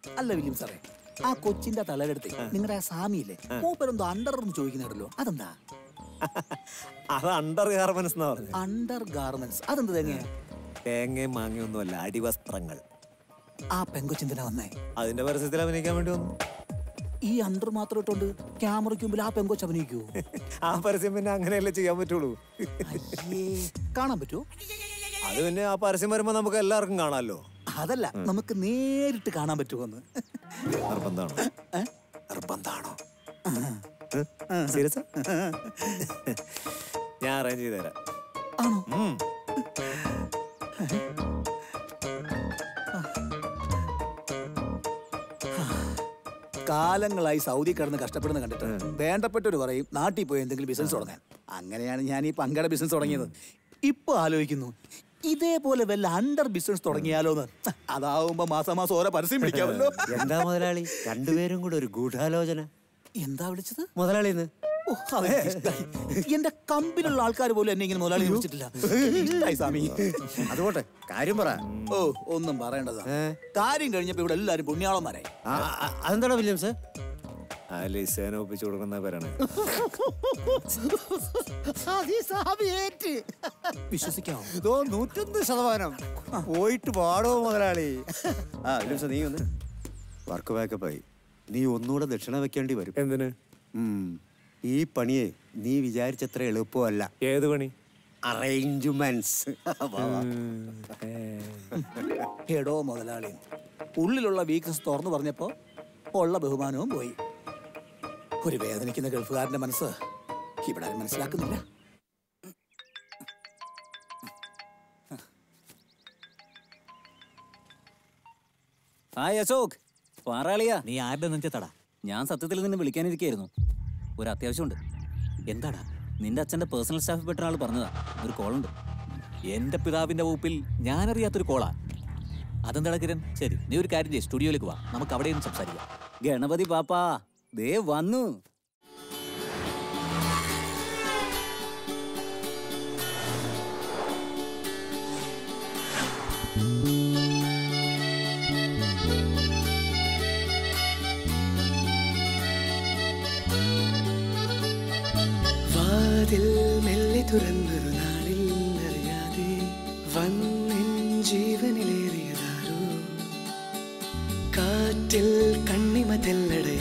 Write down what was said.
അല്ല വില്യം സാറേ ആ കൊച്ചിന്റെ തലകെടുത്ത് നിങ്ങളുടെ ആ സാമിയില്ലേ മൂപ്പരെന്തോ അണ്ടർ എന്ന് ചോദിക്കുന്നുണ്ടല്ലോ അതെന്താ അത് അണ്ടർ ഗാർമെന്റ്സ് എന്നാ പറഞ്ഞു അണ്ടർ ഗാർമെന്റ്സ് അതെന്ത് തേങ്ങ തേങ്ങയും മാങ്ങയൊന്നുമല്ല അടിവസ്ത്രങ്ങൾ ആ പെങ്കൊച്ചിന്തിനാ വന്നേ അതിന്റെ പരസ്യത്തിൽ അഭിനയിക്കാൻ വേണ്ടി വന്നു ഈ അണ്ടർ മാത്രം ഇട്ടോണ്ട് ക്യാമറയ്ക്ക് മുമ്പിൽ ആ പെങ്കൊച്ച് അഭിനയിക്കൂ ആ പരസ്യം പിന്നെ അങ്ങനെയല്ലേ ചെയ്യാൻ പറ്റുള്ളൂ അയ്യേ കാണാൻ പറ്റുമോ അത് പിന്നെ ആ പരസ്യം വരുമ്പോ നമുക്ക് എല്ലാവർക്കും കാണാമല്ലോ അതല്ല നമുക്ക് നേരിട്ട് കാണാൻ പറ്റുമോന്ന് നിർബന്ധമാണോ ഏ? നിർബന്ധമാണോ സീരിയസ് ഞാൻ അറേഞ്ച് ചെയ്ത് തരാം ആണോ ഉം. കാലങ്ങളായി സൗദി കിടന്ന് കഷ്ടപ്പെടുന്ന കണ്ടിട്ട് വേണ്ടപ്പെട്ടവര് പറയും നാട്ടിൽ പോയി എന്തെങ്കിലും ബിസിനസ് തുടങ്ങാൻ അങ്ങനെയാണ് ഞാൻ ഈ പങ്കട ബിസിനസ് തുടങ്ങിയത് ഇപ്പൊ ആലോചിക്കുന്നു ഇതേപോലെ വല്ല അണ്ടർ ബിസിനസ് തുടങ്ങിയാലോന്ന് അതാവുമ്പോ മാസം മാസം ഓരോ പരസ്യം പിടിക്കാമല്ലോ എന്താ മുതലാളി രണ്ടുപേരും കൂടെ ഒരു ഗൂഢാലോചന എന്താ വിളിച്ചത് മുതലാളിന്ന് ഓ, അതെനിക്ക് ഇഷ്ടായി. എന്റെ കമ്പിലുള്ള ആൾക്കാർ പോലും എന്നെ ഇങ്ങനെ മുതലാളി വിളിച്ചിട്ടില്ല ഇഷ്ടായി സ്വാമി അതുപോട്ടെ കാര്യം പറ ഓ ഒന്നും പറയേണ്ടതാ കാര്യം കഴിഞ്ഞപ്പോ ഇവിടെ എല്ലാരും പുണ്യാളന്മാരായി ആ, ആ, അതെന്താടാ വില്യംസ് ആ ലിസേന ഒപ്പിച്ചു കൊടുക്കുന്ന പേരാണ് വിശ്വസിക്കാമോ ഇതോ നൂറ്റൊന്ന് ശതമാനം പോയിട്ട് പാടോ മുതലാളി ആ വില്യംസ് നീ ഒന്ന് വർക്ക് ബാക്കപ്പ് ആയി നീ ഒന്നുകൂടെ ദക്ഷിണ വെക്കേണ്ടി വരും എന്തിന് ഉം. ഈ പണിയെ നീ വിചാരിച്ചത്ര എളുപ്പമല്ല ഏത് പണി അറേഞ്ച്മെന്റ്സ് എടോ മുതലാളി ഉള്ളിലുള്ള വീക്ക്നസ് തുറന്നു പറഞ്ഞപ്പോ ഉള്ള ബഹുമാനവും പോയി ഒരു വേദനിക്കുന്ന ഗൾഫുകാരന്റെ മനസ്സ് ഇവിടെ ആരും മനസ്സിലാക്കുന്നില്ല ഹായ് അശോക് പാറാളിയാ നീ ആരുടെ നെഞ്ചത്തടാ ഞാൻ സത്യത്തിൽ നിന്നെ വിളിക്കാനിരിക്കായിരുന്നു ഒരു അത്യാവശ്യമുണ്ട് എന്താടാ നിന്റെ അച്ഛന്റെ പേഴ്സണൽ സ്റ്റാഫ് പെട്ട ആൾ പറഞ്ഞതാ ഒരു കോളുണ്ട് എന്റെ പിതാവിന്റെ വകുപ്പിൽ ഞാനറിയാത്തൊരു കോളാ അതെന്താടാ കിരൺ ശരി നീ ഒരു കാര്യം ചെയ്യ് സ്റ്റുഡിയോയിലേക്ക് വാ നമുക്ക് അവിടെ നിന്ന് സംസാരിക്കാം ഗണപതി പാപ്പാ ദേ വന്നു വാതിൽ മെല്ലെ തുറന്നൊരു നാളിൽ അറിയാതെ വന്നിൻ ജീവനിലേറിയതാരോ കാറ്റിൽ കണ്ണിമ തെല്ലട